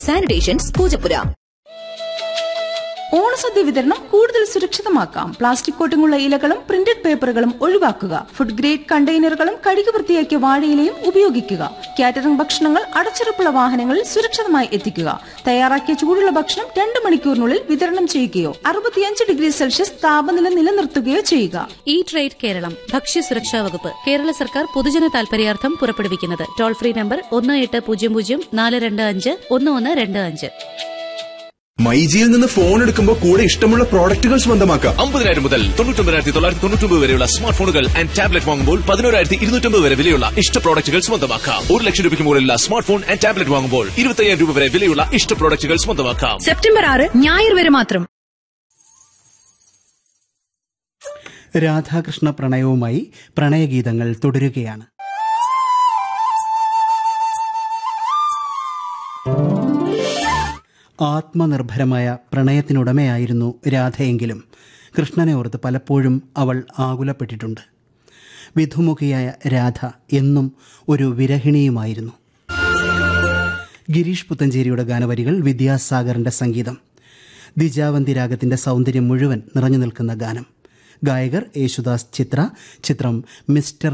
sanitations Poojappura ഓണസദ്യ വിതരണം കൂടുതൽ സുരക്ഷിതമാക്കാം plastic കോട്ടിങ്ങുള്ള ഇലകളും പ്രിന്റഡ് പേപ്പറുകളും ഒഴിവാക്കുക ഫുഡ് ഗ്രേഡ് കണ്ടെയ്നറുകളും കഴുകി വൃത്തിയാക്കിയ വാഴയിലയും ഉപയോഗിക്കുക കാറ്ററിംഗ് ഭക്ഷണങ്ങൾ അടച്ചുറപ്പുള്ള വാഹനങ്ങളിൽ സുരക്ഷിതമായി എത്തിക്കുക തയ്യാറാക്കിയ ചൂടുള്ള ഭക്ഷണം രണ്ട് മണിക്കൂറിനുള്ളിൽ വിതരണം ചെയ്യുകയോ അറുപത്തിയഞ്ച് ഡിഗ്രി സെൽഷ്യസ് താപനില നിലനിർത്തുകയോ ചെയ്യുക ഈ ട്രേഡ് കേരളം ഭക്ഷ്യസുരക്ഷാ വകുപ്പ് കേരള സർക്കാർ പൊതുജന താൽപര്യാർത്ഥം പുറപ്പെടുവിക്കുന്നത് ടോൾ ഫ്രീ നമ്പർ ഒന്ന് എട്ട് പൂജ്യം പൂജ്യം നാല് രണ്ട് അഞ്ച് ഒന്ന് ഒന്ന് രണ്ട് അഞ്ച് മൈജിയിൽ നിന്ന് ഫോൺ എടുക്കുമ്പോൾ കൂടെ ഇഷ്ടമുള്ള പ്രോഡക്റ്റുകൾ സ്വന്തമാക്കാം അമ്പതിനായിരം മുതൽ തൊണ്ണൂറ്റൊമ്പതിനായിരത്തി തൊള്ളായിരത്തി തൊണ്ണൂറ്റൊമ്പത് വരെയുള്ള സ്മാർട്ട് ഫോണുകൾ ആൻഡ് ടാബ്ലറ്റ് വാങ്ങുമ്പോൾ പതിനോരായിരത്തി ഇരുന്നൂറ്റമ്പത് വരെ വിലയുള്ള ഇഷ്ട പ്രോഡക്റ്റുകൾ സ്വന്തമാക്കാം ഒരു ലക്ഷം രൂപയ്ക്ക് മുകളിലുള്ള സ്മാർട്ട് ഫോൺ ആൻഡ് ടാബ്ലറ്റ് വാങ്ങുമ്പോൾ ഇരുപത്തയ്യായിരം രൂപ വരെ വിലയുള്ള ഇഷ്ട പ്രോഡക്റ്റുകൾ സ്വന്തമാക്കാം സെപ്റ്റംബർ ആറ് ഞായർ വരെ മാത്രം രാധാകൃഷ്ണ പ്രണയവുമായി പ്രണയഗീതങ്ങൾ തുടരുകയാണ് ആത്മനിർഭരമായ പ്രണയത്തിനുടമയായിരുന്നു രാധയെങ്കിലും കൃഷ്ണനെ ഓർത്ത് പലപ്പോഴും അവൾ ആകുലപ്പെട്ടിട്ടുണ്ട് വിധുമുഖിയായ രാധ എന്നും ഒരു വിരഹിണിയുമായിരുന്നു ഗിരീഷ് പുത്തഞ്ചേരിയുടെ ഗാനവരികൾ വിദ്യാസാഗറിന്റെ സംഗീതം ദിജാവന്തി രാഗത്തിന്റെ സൗന്ദര്യം മുഴുവൻ നിറഞ്ഞു നിൽക്കുന്ന ഗാനം ഗായകർ യേശുദാസ് ചിത്ര ചിത്രം മിസ്റ്റർ